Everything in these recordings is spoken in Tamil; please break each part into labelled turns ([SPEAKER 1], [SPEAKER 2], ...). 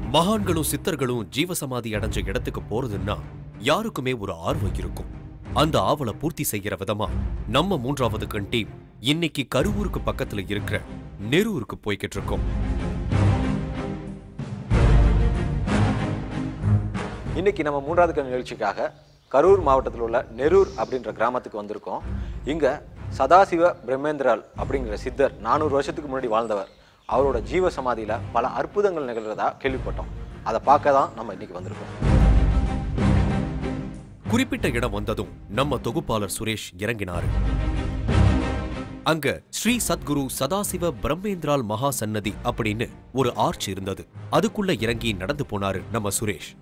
[SPEAKER 1] மகான்களும் சித்தர்களும் ஜீவசமாதி அடைஞ்ச இடத்துக்கு போறதுன்னா யாருக்குமே ஒரு ஆர்வம் இருக்கும் அந்த ஆவலை பூர்த்தி செய்யற விதமா நம்ம மூன்றாவது கண் டீம் இன்னைக்கு கருவூருக்கு பக்கத்துல இருக்கிற நெரூருக்கு போய்கிட்டு இருக்கோம்
[SPEAKER 2] இன்னைக்கு நம்ம மூன்றாவது கண் நிகழ்ச்சிக்காக கரூர் மாவட்டத்தில் உள்ள நெரூர் அப்படின்ற கிராமத்துக்கு வந்திருக்கோம் இங்க சதாசிவ பிரம்மேந்திரால் அப்படிங்கிற சித்தர் நானூறு வருஷத்துக்கு முன்னாடி வாழ்ந்தவர் அவரோட ஜீவ சமாதியில பல அற்புதங்கள் நிகழ்றதா கேள்விப்பட்டோம் அதை பார்க்க தான் நம்ம இன்னைக்கு வந்திருக்கோம்
[SPEAKER 1] குறிப்பிட்ட இடம் வந்ததும் நம்ம தொகுப்பாளர் சுரேஷ் இறங்கினாரு அங்க ஸ்ரீ சத்குரு சதாசிவ பிரம்மேந்திரால் மகா சன்னதி அப்படின்னு ஒரு ஆர்ச் இருந்தது அதுக்குள்ள இறங்கி நடந்து போனாரு நம்ம சுரேஷ்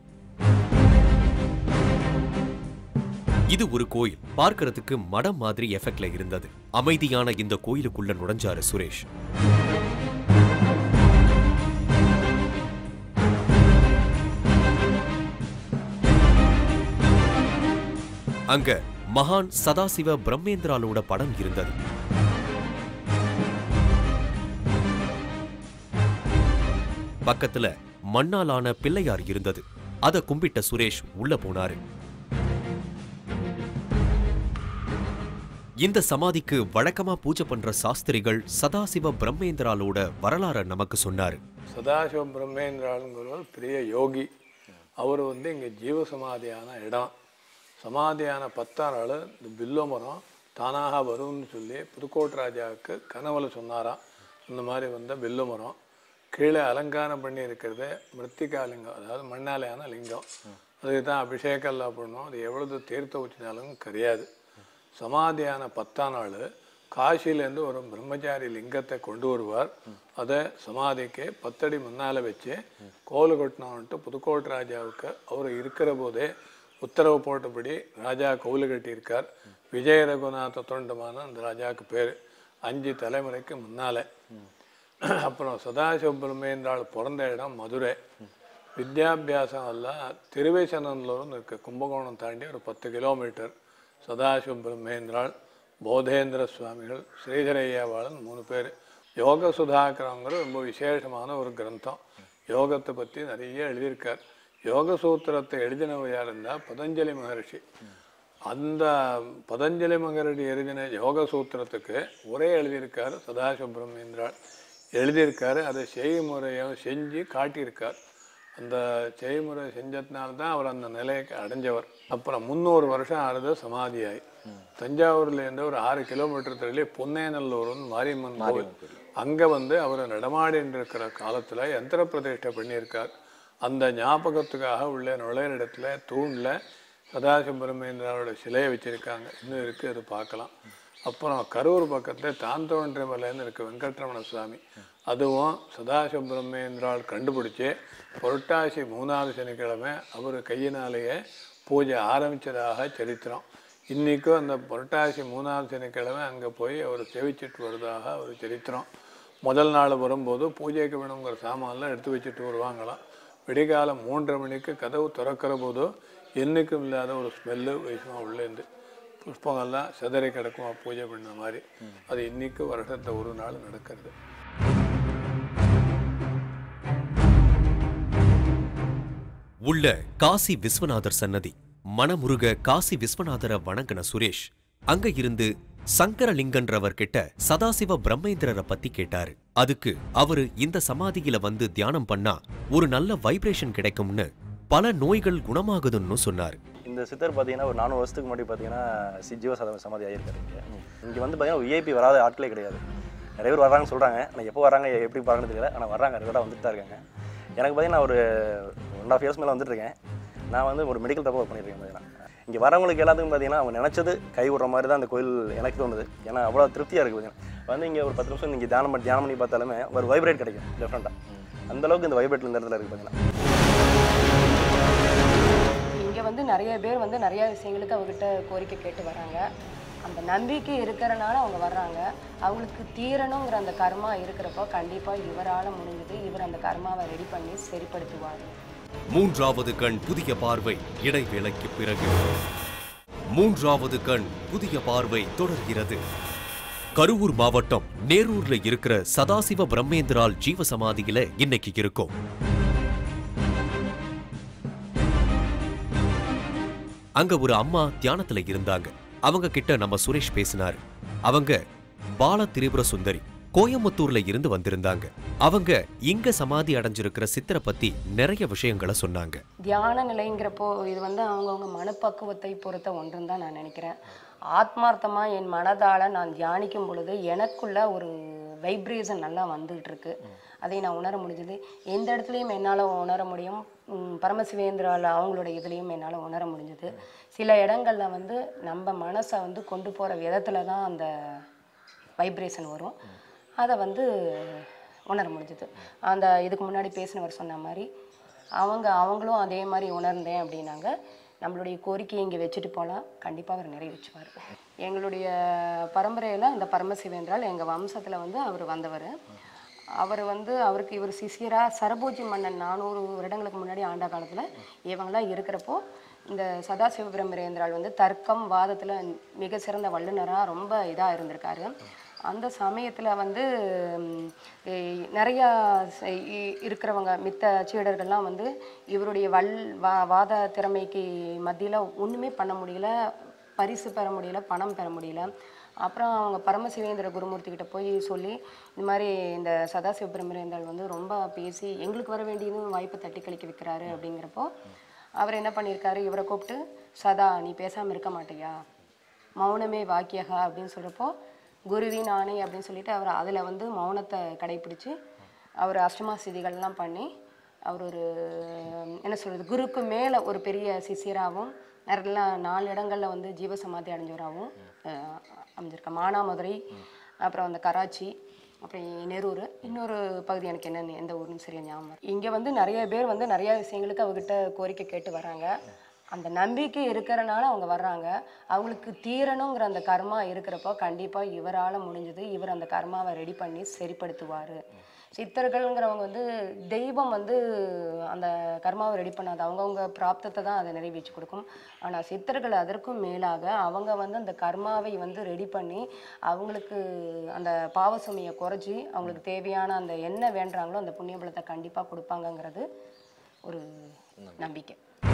[SPEAKER 1] இது ஒரு கோயில் பார்க்கறதுக்கு மடம் மாதிரி எஃபெக்ட்ல இருந்தது அமைதியான இந்த கோயிலுக்குள்ள நுழைஞ்சாரு சுரேஷ் அங்க மகான் சதாசிவ பிரம்மேந்திராலோட படம் இருந்தது பக்கத்துல மண்ணாலான பிள்ளையார் இருந்தது அத கும்பிட்ட சுரேஷ் உள்ள போனாரு இந்த சமாதிக்கு வழக்கமா பூஜை பண்ற சாஸ்திரிகள் சதாசிவ பிரம்மேந்திராலோட வரலாற நமக்கு சொன்னாரு
[SPEAKER 3] சதாசிவ பிரம்மேந்திராளுங்கிறவர் பெரிய யோகி அவர் வந்து இங்கே ஜீவசமாதியான இடம் சமாதியான பத்தாம் நாள் இந்த பில்லோ மரம் தானாக வரும்னு சொல்லி புதுக்கோட்டை ராஜாவுக்கு கனவுல சொன்னாராம் இந்த மாதிரி வந்த பில்லு மரம் கீழே அலங்காரம் பண்ணி இருக்கிறது மிருத்திகா லிங்கம் அதாவது மண்ணாலையான லிங்கம் அதுக்கு தான் அபிஷேகம் எல்லாம் பண்ணணும் அது எவ்வளவு தீர்த்த ஊற்றினாலும் கிடையாது சமாதியான பத்தாம் நாள் காசியிலேருந்து ஒரு பிரம்மச்சாரி லிங்கத்தை கொண்டு வருவார் அதை சமாதிக்கு பத்தடி முன்னால் வச்சு கோல் கொட்டினவன்ட்டு புதுக்கோட்டை ராஜாவுக்கு அவர் இருக்கிற போதே உத்தரவு போட்டபடி ராஜா கோவில் கட்டியிருக்கார் விஜய ரகுநாத தொண்டமான அந்த ராஜாவுக்கு பேர் அஞ்சு தலைமுறைக்கு முன்னாலே அப்புறம் சதாசிவ பிரம்மேந்திராள் பிறந்த இடம் மதுரை வித்யாபியாசம் எல்லாம் திருவேசனூர்னு இருக்கு கும்பகோணம் தாண்டி ஒரு பத்து கிலோமீட்டர் சதாசிவ பிரம்மேந்திராள் போதேந்திர சுவாமிகள் ஸ்ரீதரையாவாளன் மூணு பேர் யோக சுதாகரங்கிற ரொம்ப விசேஷமான ஒரு கிரந்தம் யோகத்தை பற்றி நிறைய எழுதியிருக்கார் யோக சூத்திரத்தை எழுதினவர் யார் இருந்தால் பதஞ்சலி மகரிஷி அந்த பதஞ்சலி மகரிஷி எழுதின யோக சூத்திரத்துக்கு உரை எழுதியிருக்கார் சதாசிவ பிரம்மேந்திராள் எழுதியிருக்காரு அதை செய்முறையை செஞ்சு காட்டியிருக்கார் அந்த செய்முறை செஞ்சதுனால தான் அவர் அந்த நிலைக்கு அடைஞ்சவர் அப்புறம் முந்நூறு வருஷம் ஆறுது சமாதியாய் தஞ்சாவூர்லேருந்து ஒரு ஆறு கிலோமீட்டர் தள்ளி பொன்னேநல்லூர்னு மாரியம்மன் கோவில் அங்கே வந்து அவர் நடமாடின்னு இருக்கிற காலத்தில் யந்திர பிரதிஷ்டை பண்ணியிருக்கார் அந்த ஞாபகத்துக்காக உள்ள நுழையிற இடத்துல தூணில் சதாசிவ பிரம்மேந்திராவோட சிலையை வச்சிருக்காங்க இன்னும் இருக்குது அது பார்க்கலாம் அப்புறம் கரூர் பக்கத்தில் தாந்தோன்ற மலைன்னு இருக்கு வெங்கட்ரமண சுவாமி அதுவும் சதாசிவ பிரம்மேந்திரால் கண்டுபிடிச்சி புரட்டாசி மூணாவது சனிக்கிழமை அவர் கையினாலேயே பூஜை ஆரம்பித்ததாக சரித்திரம் இன்றைக்கும் அந்த புரட்டாசி மூணாவது சனிக்கிழமை அங்கே போய் அவர் செவிச்சிட்டு வருவதாக ஒரு சரித்திரம் முதல் நாள் வரும்போது பூஜைக்கு வேணுங்கிற சாமான்லாம் எடுத்து வச்சுட்டு வருவாங்களாம் விடிகாலம் மூன்றரை மணிக்கு கதவு திறக்கிற போது என்னைக்கும் இல்லாத ஒரு ஸ்மெல்லு வயசுமா உள்ளேருந்து புஷ்பங்கள்லாம் சிதறி கிடக்குமா பூஜை பண்ண மாதிரி அது இன்னைக்கு வருஷத்தை ஒரு நாள் நடக்கிறது
[SPEAKER 1] உள்ள காசி விஸ்வநாதர் சன்னதி மனமுருக காசி விஸ்வநாதரை வணங்கின சுரேஷ் அங்க இருந்து சங்கரலிங்கன்றவர் கிட்ட சதாசிவ பிரம்மேந்திரரை பத்தி கேட்டாரு அதுக்கு அவரு இந்த சமாதியில வந்து தியானம் பண்ணா ஒரு நல்ல வைப்ரேஷன் கிடைக்கும்னு பல நோய்கள் குணமாகுதுன்னு சொன்னாரு
[SPEAKER 4] இந்த சித்தர் பார்த்தீங்கன்னா ஒரு நானூறு வருஷத்துக்கு முன்னாடி பார்த்தீங்கன்னா சிஜீவ சத சமாதி ஆகியிருக்காரு இங்கே இங்கே வந்து பார்த்தீங்கன்னா விஐபி வராத ஆட்களே கிடையாது நிறைய பேர் வர்றாங்கன்னு சொல்கிறாங்க ஆனால் எப்போ வராங்க எப்படி பார்க்கறது தெரியல ஆனால் வர்றாங்க ரெகுலராக வந்துட்டு தான் இருக்காங்க எனக்கு பார்த்தீங்கன்னா ஒரு ஒன் ஆஃப் இயர்ஸ் மேலே வந்துட்டுருக்கேன் நான் வந்து ஒரு மெடிக்கல் தப்பாக ஒர்க் பண்ணியிருக்கேன் பார்த்தீங்கன்னா இங்கே வரவங்களுக்கு எல்லாத்துக்கும் பார்த்தீங்கன்னா அவங்க நினச்சது கை விடுற மாதிரி தான் அந்த கோயில் எனக்கு தோணுது ஏன்னா அவ்வளோ திருப்தியாக இருக்குது பார்த்தீங்கன்னா வந்து இங்கே ஒரு பத்து நிமிஷம் நீங்கள் தியானம் பண்ணி தியானம் பண்ணி பார்த்தாலுமே ஒரு வைப்ரேட் கிடைக்கும் டிஃப்ரெண்ட்டாக அந்தளவுக்கு இந்த வைப்ரேட் இந்த இடத்துல இருக்குது பார்த்தீங்கன்னா
[SPEAKER 5] இங்கே வந்து நிறைய பேர் வந்து நிறைய விஷயங்களுக்கு அவர்கிட்ட கோரிக்கை கேட்டு வராங்க அந்த நம்பிக்கை இருக்கிறனால அவங்க வர்றாங்க அவங்களுக்கு தீரணுங்கிற அந்த கர்மா இருக்கிறப்போ கண்டிப்பாக இவரால் முடிஞ்சது இவர் அந்த கர்மாவை ரெடி பண்ணி சரிப்படுத்துவார்
[SPEAKER 1] மூன்றாவது கண் புதிய பார்வை இடைவேளைக்கு பிறகு மூன்றாவது கண் புதிய பார்வை தொடர்கிறது கருவூர் மாவட்டம் நேரூர்ல இருக்கிற சதாசிவ பிரம்மேந்திரால் ஜீவசமாதியில இன்னைக்கு இருக்கோம் அங்க ஒரு அம்மா தியானத்துல இருந்தாங்க அவங்க கிட்ட நம்ம சுரேஷ் பேசினாரு அவங்க பால திரிபுர சுந்தரி கோயம்புத்தூர்ல இருந்து வந்திருந்தாங்க அவங்க இங்க சமாதி அடைஞ்சிருக்கிற சித்தரை பத்தி நிறைய விஷயங்களை சொன்னாங்க
[SPEAKER 5] தியான நிலைங்கிறப்போ இது வந்து அவங்கவுங்க மனப்பக்குவத்தை பொறுத்த ஒன்றுன்னு தான் நான் நினைக்கிறேன் ஆத்மார்த்தமா என் மனதால நான் தியானிக்கும் பொழுது எனக்குள்ள ஒரு வைப்ரேஷன் நல்லா வந்துட்டு இருக்கு அதை நான் உணர முடிஞ்சது எந்த இடத்துலையும் என்னால் உணர முடியும் ம், பரமசிவேந்திரால அவங்களோட இதுலேயும் என்னால் உணர முடிஞ்சது சில இடங்கள்ல வந்து நம்ம மனசை வந்து கொண்டு போகிற விதத்துல தான் அந்த வைப்ரேஷன் வரும் அதை வந்து உணர முடிஞ்சது அந்த இதுக்கு முன்னாடி பேசினவர் சொன்ன மாதிரி அவங்க அவங்களும் அதே மாதிரி உணர்ந்தேன் அப்படின்னாங்க நம்மளுடைய கோரிக்கையை இங்கே வச்சுட்டு போகலாம் கண்டிப்பாக அவர் நிறைவேற்றுவார் எங்களுடைய பரம்பரையில் இந்த பரமசிவேந்திரால் எங்கள் வம்சத்தில் வந்து அவர் வந்தவர் அவர் வந்து அவருக்கு இவர் சிசியரா சரபோஜி மன்னன் நானூறு வருடங்களுக்கு முன்னாடி ஆண்ட காலத்தில் இவங்களாம் இருக்கிறப்போ இந்த சதாசிவ பிரம்மரேந்திரால் வந்து தர்க்கம் வாதத்தில் மிக சிறந்த வல்லுனராக ரொம்ப இதாக இருந்திருக்காரு அந்த சமயத்தில் வந்து ம், இ- நிறையா ச- இ- இருக்கிறவங்க மித்த சீடர்கள்லாம் வந்து இவருடைய வல் வா வாத திறமைக்கு மத்தியில் ஒன்றுமே பண்ண முடியல பரிசு பெற முடியல பணம் பெற முடியல அப்புறம் அவங்க பரமசிவேந்திர குருமூர்த்தி கிட்ட போய் சொல்லி இந்த மாதிரி இந்த சதாசிவ பிரம்மரேந்தர் வந்து ரொம்ப பேசி எங்களுக்கு வர வேண்டியதும் வாய்ப்பை தட்டி கழிக்க வைக்கிறாரு அப்படிங்கிறப்போ அவர் என்ன பண்ணியிருக்காரு இவரை கூப்பிட்டு சதா நீ பேசாமல் இருக்க மாட்டியா மௌனமே வாக்கியகா அப்படின்னு சொல்கிறப்போ குருவின் ஆணை அப்படின்னு சொல்லிட்டு அவர் அதில் வந்து மௌனத்தை கடைப்பிடிச்சு அவர் அஷ்டமா சிதிகள்லாம் பண்ணி அவர் ஒரு என்ன சொல்கிறது குருக்கு மேலே ஒரு பெரிய சிஷியராகவும் நிறைய நாலு இடங்களில் வந்து ஜீவசமாதி அடைஞ்சவராகவும் அஹ், அமைஞ்சிருக்க மானாமதுரை அப்புறம் அந்த கராச்சி அப்புறம் நெரூர் இன்னொரு பகுதி எனக்கு என்னன்னு எந்த ஊருன்னு சரியா ஞாபகம் இங்கே வந்து நிறைய பேர் வந்து நிறைய விஷயங்களுக்கு அவகிட்ட கோரிக்கை கேட்டு வராங்க அந்த நம்பிக்கை இருக்கிறனால அவங்க வர்றாங்க அவங்களுக்கு தீரணுங்கிற அந்த கர்மா இருக்கிறப்போ கண்டிப்பாக இவரால் முடிஞ்சது இவர் அந்த கர்மாவை ரெடி பண்ணி சரிப்படுத்துவார் சித்தர்கள்ங்கிறவங்க வந்து தெய்வம் வந்து அந்த கர்மாவை ரெடி பண்ணாது அவங்கவுங்க பிராப்தத்தை தான் அதை நிறைவேற்றி கொடுக்கும் ஆனால் சித்தர்கள் அதற்கும் மேலாக அவங்க வந்து அந்த கர்மாவை வந்து ரெடி பண்ணி அவங்களுக்கு அந்த பாவ சுமையை குறைச்சி அவங்களுக்கு தேவையான அந்த என்ன வேண்டுறாங்களோ அந்த புண்ணிய பலத்தை கண்டிப்பாக கொடுப்பாங்கங்கிறது ஒரு நம்பிக்கை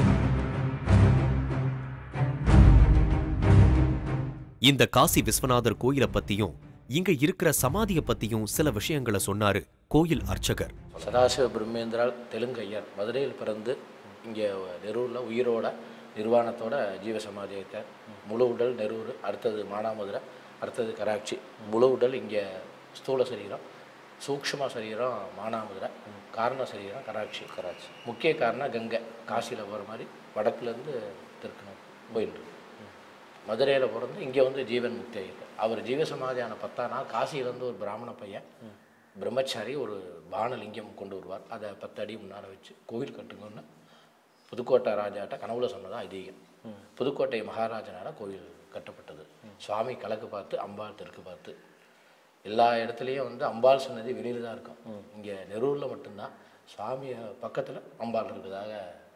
[SPEAKER 1] இந்த காசி விஸ்வநாதர் கோயிலை பத்தியும் இங்க இருக்கிற சமாதிய பத்தியும் சில விஷயங்களை சொன்னாரு கோயில் அர்ச்சகர்
[SPEAKER 6] சதாசிவ பிரம்மேந்திரால் தெலுங்கு ஐயர் மதுரையில் பிறந்து இங்கே நெரூரில் உயிரோட நிர்வாணத்தோட ஜீவசமாதி ஆயிட்டார் முழு உடல் நெரூர் அடுத்தது மானாமதுரை அடுத்தது கராச்சி முழு உடல் இங்கே ஸ்தூல சரீரம் சூக்ஷ்ம சரீரம் மானாமதுரை காரண சரீரம் கராச்சி கராச்சி முக்கிய காரணம் கங்கை காசியில் போகிற மாதிரி வடக்குலேருந்து தெற்கு நோக்கி போயிட்டு இருக்கு. மதுரையில் பிறந்து இங்கே வந்து ஜீவன் முக்தி ஆகிட்டார் அவர் ஜீவசமாதியான பத்தாம் நாள் காசியிலேருந்து ஒரு பிராமண பையன் பிரம்மச்சாரி ஒரு பானலிங்கம் கொண்டு வருவார் அதை பத்து அடி முன்னால் வச்சு கோவில் கட்டுங்கன்னு புதுக்கோட்டை ராஜாட்ட கனவுல சொன்னதா ஐதீகம் புதுக்கோட்டை மகாராஜனால கோவில் கட்டப்பட்டது சுவாமி கிழக்கு பார்த்து அம்பாள் தெற்கு பார்த்து எல்லா இடத்துலையும் வந்து அம்பாள் சன்னதி வெளியில் தான் இருக்கும் இங்கே நெரூரில் மட்டும்தான் சுவாமி பக்கத்தில் அம்பாள் இருக்கிறதாக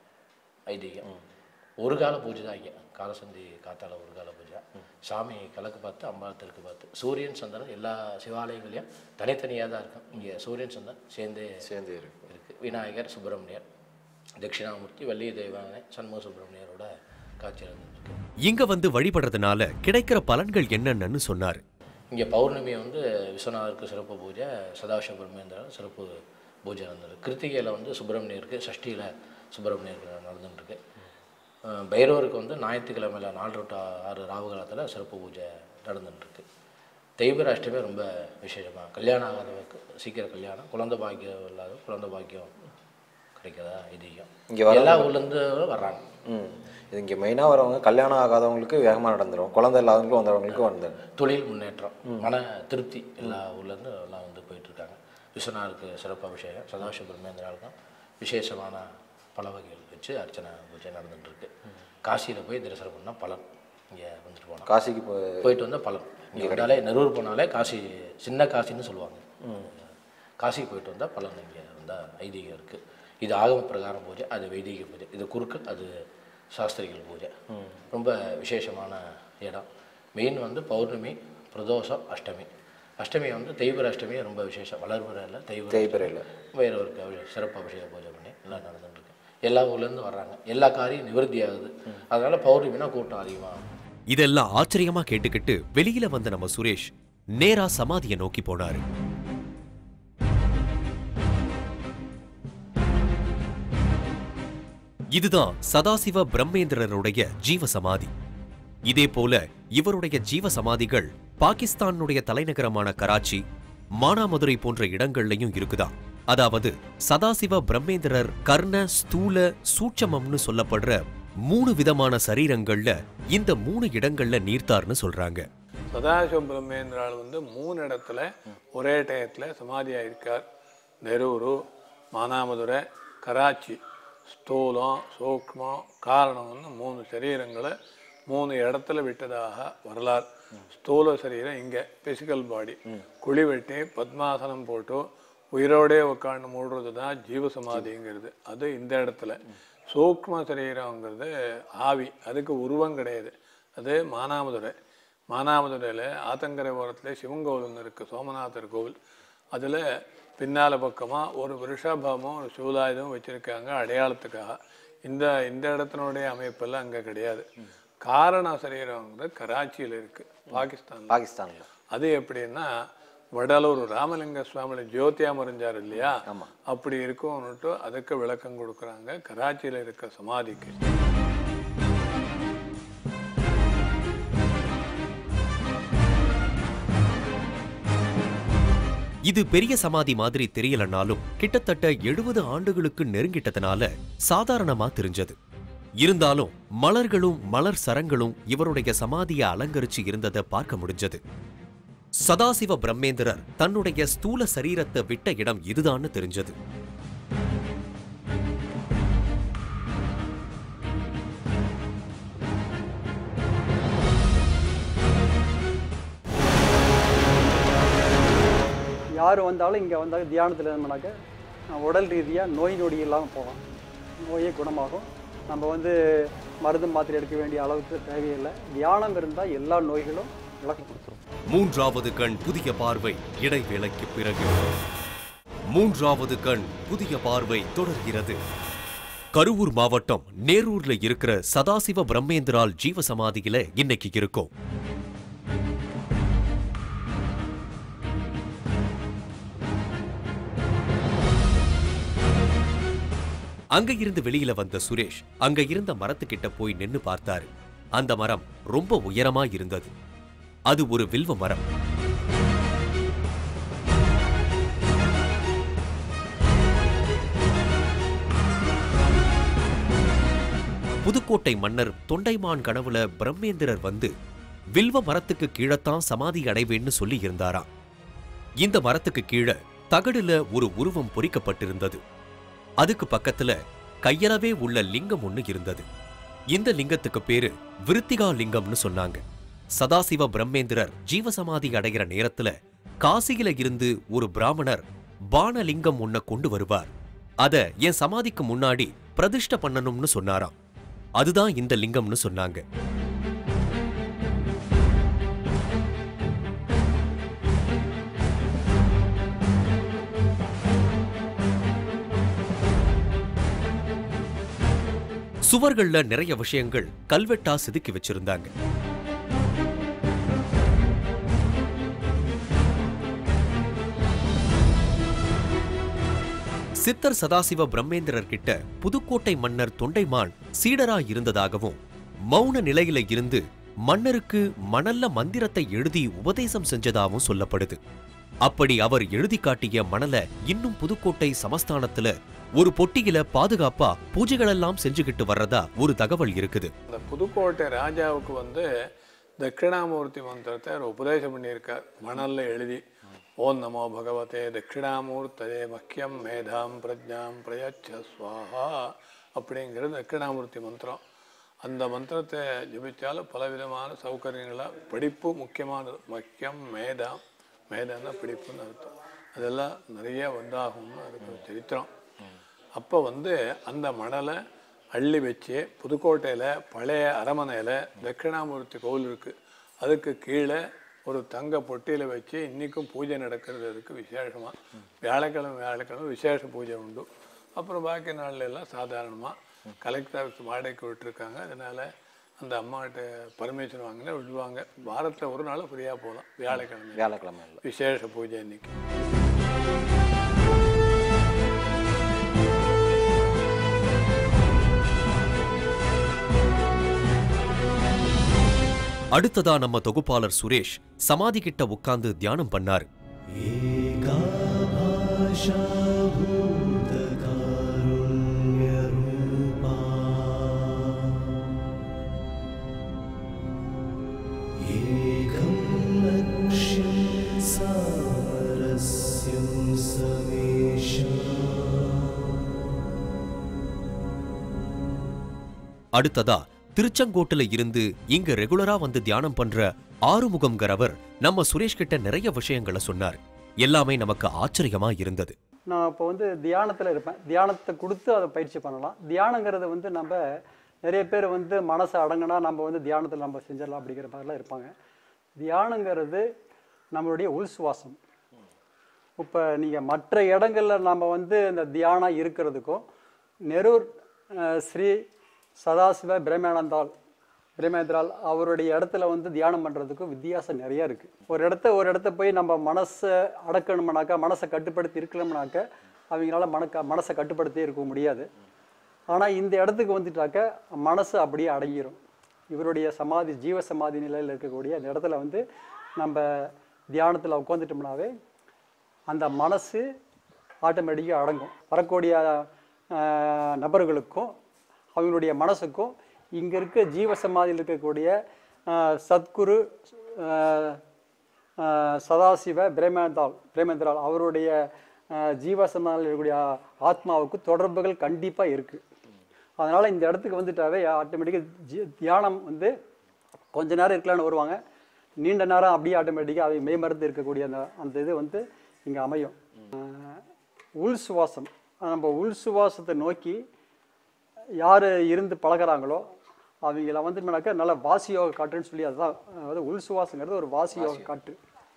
[SPEAKER 6] ஐதீகம் ஒரு கால பூஜை தான் இங்கே காலசந்தி காத்தால ஒரு கால பூஜை சாமி கிழக்கு பார்த்து அம்பாள் தெற்கு பார்த்து சூரியன் சந்திரன் எல்லா சிவாலயங்களையும் தனித்தனியாக தான் இருக்கும் இங்கே சூரியன் சந்திரன் சேர்ந்தே
[SPEAKER 2] சேர்ந்து இருக்கு
[SPEAKER 6] இருக்கு விநாயகர் சுப்பிரமணியர் தட்சிணாமூர்த்தி வள்ளி தெய்வானை சண்முக சுப்பிரமணியரோட காட்சி இருந்துருக்கு
[SPEAKER 1] இங்க வந்து வழிபடுறதுனால கிடைக்கிற பலன்கள் என்னென்னு சொன்னாரு
[SPEAKER 6] இங்கே பௌர்ணமி வந்து விஸ்வநாதருக்கு சிறப்பு பூஜை சதாசிவ பிரம்மேந்திரன் சிறப்பு பூஜை நடந்தது கிருத்திகையில் வந்து சுப்பிரமணியருக்கு சஷ்டியில் சுப்பிரமணியருக்கு நடந்துட்டுருக்கு பைரவருக்கு வந்து ஞாயிற்றுக்கிழமையில் நாலு டு ஆறு ராவு காலத்தில் சிறப்பு பூஜை நடந்துட்டுருக்கு தெய்வர அஷ்டமி ரொம்ப விசேஷமாக கல்யாணம் ஆகாதவருக்கு சீக்கிரம் கல்யாணம் குழந்தை பாக்கியம் இல்லாத குழந்தை பாக்கியம் கிடைக்கிறதா ஐதீகம்
[SPEAKER 2] இங்க வர-
[SPEAKER 6] எல்லா ஊர்லேருந்து வர்றாங்க
[SPEAKER 2] ம் இது இங்கே மெயினாக வரவங்க கல்யாணம் ஆகாதவங்களுக்கு வேகமாக நடந்துடும் குழந்தை இல்லாதவங்களுக்கும் வந்தவங்களுக்கும் வந்துடும்
[SPEAKER 6] தொழில் முன்னேற்றம் மன திருப்தி எல்லா ஊர்லேருந்து எல்லாம் வந்து போயிட்டுருக்காங்க விஸ்வநாதருக்கு சிறப்பு அபிஷேகம் சதாசிவ பிரம்மேந்திராவுக்கும் விசேஷமான பல வகைகள் வச்சு அர்ச்சனை பூஜை நடந்துட்டு இருக்கு காசியில் போய் தரிசனம் பண்ணால் பலன் இங்கே வந்துட்டு போனோம்
[SPEAKER 2] காசிக்கு போ
[SPEAKER 6] போயிட்டு வந்தால் பலன் இங்கே வந்தாலே நெரூர் போனாலே காசி சின்ன காசின்னு சொல்லுவாங்க காசிக்கு போயிட்டு வந்தால் பலன் இங்கே வந்தால் ஐதீகம் இருக்குது இது ஆகம பிரகாரம் பூஜை அது வைதீக பூஜை இது குறுக்கள் அது சாஸ்திரிகள் பூஜை ரொம்ப விசேஷமான இடம் மெயின் வந்து பௌர்ணமி பிரதோஷம் அஷ்டமி அஷ்டமி வந்து தெய்வர அஷ்டமி ரொம்ப விசேஷம் வளர்புறையில் தெய்வ
[SPEAKER 2] தேய்பிரையில்
[SPEAKER 6] வேற ஒரு கவி- சிறப்பு அபிஷேக பூஜை பண்ணி எல்லாம் நடந்துட்டு இருக்கு எல்லா ஊர்லேருந்து வர்றாங்க எல்லா காரியம் நிவர்த்தி ஆகுது அதனால பௌர்ணமினா கூட்டம் அதிகமாகும்
[SPEAKER 1] இதெல்லாம் ஆச்சரியமா கேட்டுக்கிட்டு வெளியில வந்த நம்ம சுரேஷ் நேரா சமாதியை நோக்கி போனாரு இதுதான் சதாசிவ பிரம்மேந்திரருடைய ஜீவ சமாதி இதே போல இவருடைய ஜீவ சமாதிகள் பாகிஸ்தானுடைய தலைநகரமான கராச்சி மானாமதுரை போன்ற இடங்கள்லயும் இருக்குதாம் அதாவது சதாசிவ பிரம்மேந்திரர் கர்ண ஸ்தூல சூட்சமம்னு சொல்லப்படுற மூணு விதமான சரீரங்கள்ல இந்த மூணு இடங்கள்ல நீர்த்தார்னு சொல்றாங்க
[SPEAKER 3] சதாசிவ பிரம்மேந்திரால் வந்து மூணு இடத்துல ஒரே டயத்தில் சமாதியாக இருக்கார் நெரூரு மானாமதுரை கராச்சி ஸ்தூலம் சூக்மம் காரணம்னு மூணு சரீரங்களை மூணு இடத்துல விட்டதாக வரலாறு ஸ்தூல சரீரம் இங்கே பிசிக்கல் பாடி குழி வெட்டி பத்மாசனம் போட்டு உயிரோடே உட்காந்து மூடுறது தான் ஜீவ சமாதிங்கிறது அது இந்த இடத்துல சூக்ம சரீரங்கிறது ஆவி அதுக்கு உருவம் கிடையாது அது மானாமதுரை மானாமதுரையில் ஆத்தங்கரை ஓரத்தில் சிவன் கோவில் ஒன்று இருக்குது சோமநாதர் கோவில் அதில் பின்னால் பக்கமாக ஒரு ரிஷபமும் ஒரு சூலாயுதமும் வச்சுருக்காங்க அடையாளத்துக்காக இந்த இந்த இடத்தினுடைய அமைப்பெல்லாம் அங்கே கிடையாது காரண சரீரங்கிறது கராச்சியில் இருக்குது பாகிஸ்தான்
[SPEAKER 2] பாகிஸ்தான்ல
[SPEAKER 3] அது எப்படின்னா வடலூர் ராமலிங்க சுவாமியில ஜோதியா மறைஞ்சார் இல்லையா அப்படி இருக்கும்னுட்டு அதுக்கு விளக்கம் கொடுக்குறாங்க கராச்சியில் இருக்க சமாதிக்கு
[SPEAKER 1] இது பெரிய சமாதி மாதிரி தெரியலனாலும் கிட்டத்தட்ட எழுபது ஆண்டுகளுக்கு நெருங்கிட்டதுனால சாதாரணமா தெரிஞ்சது இருந்தாலும் மலர்களும் மலர் சரங்களும் இவருடைய சமாதியை அலங்கரிச்சு இருந்ததை பார்க்க முடிஞ்சது சதாசிவ பிரம்மேந்திரர் தன்னுடைய ஸ்தூல சரீரத்தை விட்ட இடம் இதுதான்னு தெரிஞ்சது
[SPEAKER 7] யார் வந்தாலும் இங்கே வந்தாலும் தியானத்தில் இருந்தோம்னாக்க அஹ், உடல் ரீதியாக நோய் நொடி இல்லாமல் போகலாம் நோயே குணமாகும் நம்ம வந்து மருந்து மாத்திரை எடுக்க வேண்டிய அளவுக்கு தேவையில்லை தியானம் இருந்தால் எல்லா நோய்களும் விலகி கொடுத்துரும்
[SPEAKER 1] மூன்றாவது கண் புதிய பார்வை இடைவேளைக்கு பிறகு மூன்றாவது கண் புதிய பார்வை தொடர்கிறது கருவூர் மாவட்டம் நேரூர்ல இருக்கிற சதாசிவ பிரம்மேந்திரால் ஜீவ சமாதியில இன்னைக்கு இருக்கோம் அங்க இருந்து வெளியில வந்த சுரேஷ் அங்க இருந்த மரத்துக்கிட்ட போய் நின்னு பார்த்தாரு அந்த மரம் ரொம்ப உயரமா இருந்தது அது ஒரு வில்வ மரம் புதுக்கோட்டை மன்னர் தொண்டைமான் கனவுல பிரம்மேந்திரர் வந்து வில்வ மரத்துக்கு கீழத்தான் சமாதி அடைவேன்னு சொல்லி இருந்தாராம் இந்த மரத்துக்கு கீழே தகடுல ஒரு உருவம் பொறிக்கப்பட்டிருந்தது அதுக்கு பக்கத்துல கையளவே உள்ள லிங்கம் ஒண்ணு இருந்தது இந்த லிங்கத்துக்கு பேரு விருத்திகா லிங்கம்னு சொன்னாங்க சதாசிவ பிரம்மேந்திரர் ஜீவசமாதி அடைகிற நேரத்துல காசியில இருந்து ஒரு பிராமணர் பானலிங்கம் ஒன்ன கொண்டு வருவார் அத என் சமாதிக்கு முன்னாடி பிரதிஷ்ட பண்ணணும்னு சொன்னாராம் அதுதான் இந்த லிங்கம்னு சொன்னாங்க சுவர்கள்ல நிறைய விஷயங்கள் கல்வெட்டா செதுக்கி வச்சிருந்தாங்க சித்தர் சதாசிவ பிரம்மேந்திரர் கிட்ட புதுக்கோட்டை மன்னர் தொண்டைமான் சீடரா இருந்ததாகவும் மௌன நிலையில இருந்து மன்னருக்கு மணல்ல மந்திரத்தை எழுதி உபதேசம் செஞ்சதாகவும் சொல்லப்படுது அப்படி அவர் எழுதி காட்டிய மணலை இன்னும் புதுக்கோட்டை சமஸ்தானத்துல ஒரு பொட்டியில பாதுகாப்பா பூஜைகளெல்லாம் செஞ்சுக்கிட்டு வர்றதா ஒரு தகவல் இருக்குது
[SPEAKER 3] இந்த புதுக்கோட்டை ராஜாவுக்கு வந்து தட்சிணாமூர்த்தி மந்திரத்தை அவர் உபதேசம் பண்ணியிருக்கார் மணல்ல எழுதி ஓம் நமோ பகவதே தட்சிணாமூர்த்ததே மக்கியம் மேதாம் பிரஜாம் பிரயச்ச ஸ்வாஹா அப்படிங்கிறது தட்சிணாமூர்த்தி மந்திரம் அந்த மந்திரத்தை ஜபிச்சாலும் பலவிதமான சௌகரியங்களாக படிப்பு முக்கியமானது மக்கியம் மேதாம் மேதான்னா படிப்புன்னு அர்த்தம் அதெல்லாம் நிறைய உண்டாகும்னு அதுக்கு ஒரு சரித்திரம் அப்போ வந்து அந்த மணலை அள்ளி வச்சு புதுக்கோட்டையில் பழைய அரமனையில் தட்சிணாமூர்த்தி கோவில் இருக்குது அதுக்கு கீழே ஒரு தங்க பொட்டியில் வச்சு இன்றைக்கும் பூஜை நடக்கிறது அதுக்கு விசேஷமாக வியாழக்கிழமை வியாழக்கிழமை விசேஷ பூஜை உண்டு அப்புறம் பாக்கி நாள்ல எல்லாம் சாதாரணமாக கலெக்டர் ஆஃபீஸ் வாடகைக்கு விட்டுருக்காங்க அதனால அந்த அம்மாகிட்ட பர்மிஷன் வாங்கினா விடுவாங்க வாரத்தில் ஒரு நாள் ஃப்ரீயாக போகலாம் வியாழக்கிழமை
[SPEAKER 2] வியாழக்கிழமை இல்லை
[SPEAKER 3] விசேஷ பூஜை இன்னைக்கு
[SPEAKER 1] அடுத்ததா நம்ம தொகுப்பாளர் சுரேஷ் சமாதி கிட்ட உட்கார்ந்து தியானம் பண்ணாரு அடுத்ததா திருச்செங்கோட்டுல இருந்து இங்க ரெகுலரா வந்து தியானம் பண்ற ஆறுமுகம்ங்கிறவர் நம்ம சுரேஷ் கிட்ட நிறைய விஷயங்களை சொன்னார் எல்லாமே நமக்கு ஆச்சரியமா இருந்தது
[SPEAKER 7] நான் இப்போ வந்து தியானத்தில் இருப்பேன் தியானத்தை கொடுத்து அதை பயிற்சி பண்ணலாம் தியானங்கிறது வந்து நம்ம நிறைய பேர் வந்து மனசை அடங்கினா நம்ம வந்து தியானத்தில் நம்ம செஞ்சிடலாம் அப்படிங்கிற மாதிரிலாம் இருப்பாங்க தியானங்கிறது நம்மளுடைய உள் சுவாசம் இப்போ நீங்கள் மற்ற இடங்களில் நம்ம வந்து இந்த தியானம் இருக்கிறதுக்கும் நெரூர் அஹ், ஸ்ரீ சதாசிவ பிரம்மேனந்தாள் பிரம்மேந்திரால் அவருடைய இடத்துல வந்து தியானம் பண்ணுறதுக்கும் வித்தியாசம் நிறைய இருக்குது ஒரு இடத்த ஒரு இடத்த போய் நம்ம மனசை அடக்கணும்னாக்கா மனசை கட்டுப்படுத்தி இருக்கணும்னாக்க அவங்களால மனக்க மனசை கட்டுப்படுத்தி இருக்க முடியாது ஆனால் இந்த இடத்துக்கு வந்துட்டாக்க மனசு அப்படியே அடங்கிரும் இவருடைய சமாதி ஜீவ சமாதி நிலையில் இருக்கக்கூடிய அந்த இடத்துல வந்து நம்ம தியானத்தில் உட்காந்துட்டோம்னாவே அந்த மனசு ஆட்டோமேட்டிக்காக அடங்கும் வரக்கூடிய ஆஹ், நபர்களுக்கும் அவங்களுடைய மனசுக்கும் இங்கே இருக்க ஜீவ சமாதியில் இருக்கக்கூடிய ஆஹ், சத்குரு ஆஹ், ஆஹ், சதாசிவ பிரேமேந்தாள் பிரேமேந்திரால் அவருடைய ஆஹ், ஜீவ சமாதியில் இருக்கக்கூடிய ஆத்மாவுக்கு தொடர்புகள் கண்டிப்பாக இருக்குது அதனால் இந்த இடத்துக்கு வந்துட்டாவே ஆட்டோமேட்டிக்காக ஜி தியானம் வந்து கொஞ்ச நேரம் இருக்கலாம்னு வருவாங்க நீண்ட நேரம் அப்படியே ஆட்டோமேட்டிக்காக அவை மெய்மறந்து இருக்கக்கூடிய அந்த அந்த இது வந்து இங்கே அமையும் ஆஹ் உள் சுவாசம் நம்ம உள் சுவாசத்தை நோக்கி யார் இருந்து பழகுறாங்களோ அவங்கள வந்து என்னன்னாக்கா நல்ல வாசி யோக காற்றுன்னு சொல்லி அதுதான் அதாவது உள் சுவாசங்கிறது ஒரு வாசி யோக காற்று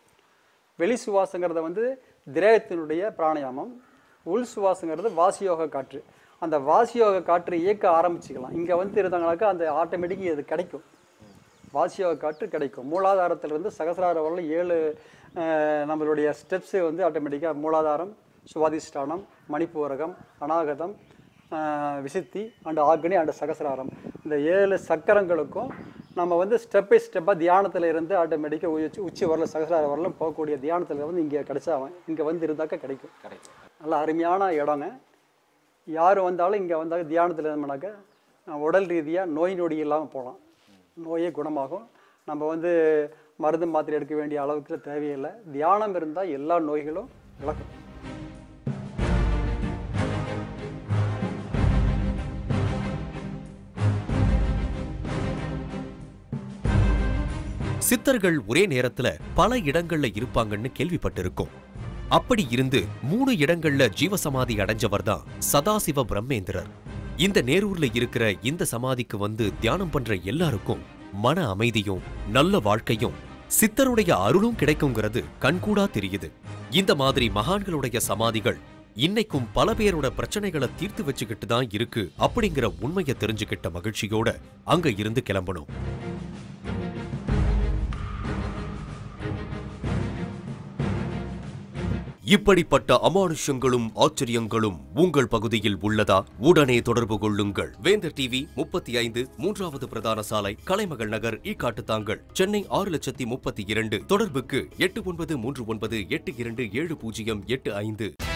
[SPEAKER 7] வெளி சுவாசங்கிறத வந்து திரேகத்தினுடைய பிராணாயாமம் உள் சுவாசங்கிறது வாசியோக காற்று அந்த வாசியோக காற்று இயக்க ஆரம்பிச்சுக்கலாம் இங்கே வந்து இருந்தாங்கனாக்கா அந்த ஆட்டோமேட்டிக் இது கிடைக்கும் வாசியோக காற்று கிடைக்கும் மூலாதாரத்திலிருந்து சகசிராரம் வரல ஏழு அஹ், நம்மளுடைய ஸ்டெப்ஸு வந்து ஆட்டோமேட்டிக்காக மூலாதாரம் சுவாதிஷ்டானம் மணிப்பூரகம் அநாகதம் அஹ், விசுத்தி அண்ட் ஆக்னி அண்ட் சகசிராரம் இந்த ஏழு சக்கரங்களுக்கும் நம்ம வந்து ஸ்டெப் பை ஸ்டெப்பாக தியானத்தில் இருந்து ஆட்டோமேட்டிக்காக உச்சி உச்சி வரல சகசிரார வரலும் போகக்கூடிய தியானத்தில் வந்து இங்கே கிடைச்சா இங்கே வந்து இருந்தாக்கா கிடைக்கும்
[SPEAKER 2] கிடைக்கும்
[SPEAKER 7] நல்ல அருமையான இடங்க யார் வந்தாலும் இங்கே வந்தால் தியானத்தில் இருந்தோம்னாக்கா அஹ், உடல் ரீதியாக நோய் நொடி இல்லாமல் போகலாம் நோயே குணமாகும் நம்ம வந்து மருந்து மாத்திரை எடுக்க வேண்டிய அளவுக்கு தேவையில்லை தியானம் இருந்தால் எல்லா நோய்களும் விலகும்
[SPEAKER 1] சித்தர்கள் ஒரே நேரத்துல பல இடங்கள்ல இருப்பாங்கன்னு கேள்விப்பட்டிருக்கோம் அப்படி இருந்து மூணு இடங்கள்ல ஜீவசமாதி அடைஞ்சவர் தான் சதாசிவ பிரம்மேந்திரர் இந்த நேரூர்ல இருக்கிற இந்த சமாதிக்கு வந்து தியானம் பண்ற எல்லாருக்கும் மன அமைதியும் நல்ல வாழ்க்கையும் சித்தருடைய அருளும் கிடைக்குங்கிறது கண்கூடா தெரியுது இந்த மாதிரி மகான்களுடைய சமாதிகள் இன்னைக்கும் பல பேரோட பிரச்சனைகளை தீர்த்து வச்சுக்கிட்டு தான் இருக்கு அப்படிங்கிற உண்மையை தெரிஞ்சுக்கிட்ட மகிழ்ச்சியோட அங்க இருந்து கிளம்பணும் இப்படிப்பட்ட அமானுஷ்யங்களும் ஆச்சரியங்களும் உங்கள் பகுதியில் உள்ளதா உடனே தொடர்பு கொள்ளுங்கள் வேந்தர் டிவி முப்பத்தி ஐந்து மூன்றாவது பிரதான சாலை கலைமகள் நகர் ஈக்காட்டுத்தாங்கல் சென்னை ஆறு லட்சத்தி முப்பத்தி இரண்டு தொடர்புக்கு எட்டு ஒன்பது மூன்று ஒன்பது எட்டு இரண்டு ஏழு பூஜ்ஜியம் எட்டு ஐந்து